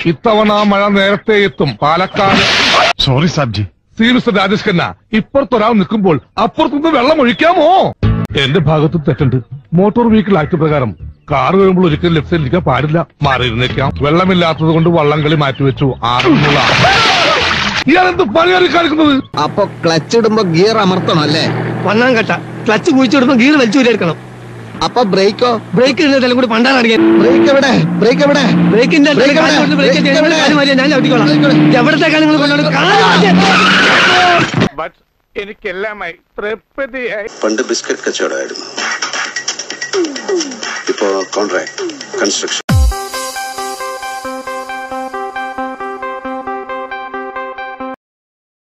ഇത്തവണ ആ മഴ നേരത്തെ എത്തും പാലക്കാട് സോറി സാബ്ജി സി മിസ്റ്റർ രാജേഷ് ഖന്ന ഇപ്പുറത്തൊരാൾ നിൽക്കുമ്പോൾ അപ്പുറത്തുനിന്ന് വെള്ളം ഒഴിക്കാമോ എന്റെ ഭാഗത്തും തെറ്റുണ്ട് മോട്ടോർ വെഹിക്കിൾ ആക്ട് പ്രകാരം കാർ വരുമ്പോൾ ഒരിക്കലും ലെഫ്റ്റ് സൈഡിൽ ഇരിക്കാൻ പാടില്ല മാറിയിരുന്നേക്കാം വെള്ളമില്ലാത്തത് കൊണ്ട് വള്ളംകളി മാറ്റിവെച്ചു ആറന്മുള ഇയാളെന്ത് പണിയാണ് കാണിക്കുന്നത് അപ്പൊ ക്ലച്ച് ഇടുമ്പോ ഗിയർ അമർത്തണം അല്ലേ ഒന്നാം ഘട്ട ക്ലച്ച് കുഴിച്ചിടുമ്പോ ഗീർ വലിച്ചു എടുക്കണം അപ്പൊ ബ്രേക്കോ ബ്രേക്ക് ഇടുന്നതെല്ലാം കൂടി പണ്ടാണ് അടിക്കാൻ ബ്രേക്ക് എവിടെ ബ്രേക്ക് എവിടെ ബ്രേക്കിന്റെ Brake എവിടെ? ബ്രേക്ക് Brake എവിടെ? ഞാൻ ചവിട്ടിക്കോളാം Brake എവിടെ? എവിടത്തേക്കാണ് നിങ്ങൾ കൊണ്ടുപോകുന്നത് കാല് മാറ്റ്. എനിക്കെല്ലാമായി തൃപ്തിയായി പണ്ട് ബിസ്ക്കറ്റ് കച്ചവടമായിരുന്നു ഇപ്പോ കോൺട്രാക്ട് കൺസ്ട്രക്ഷൻ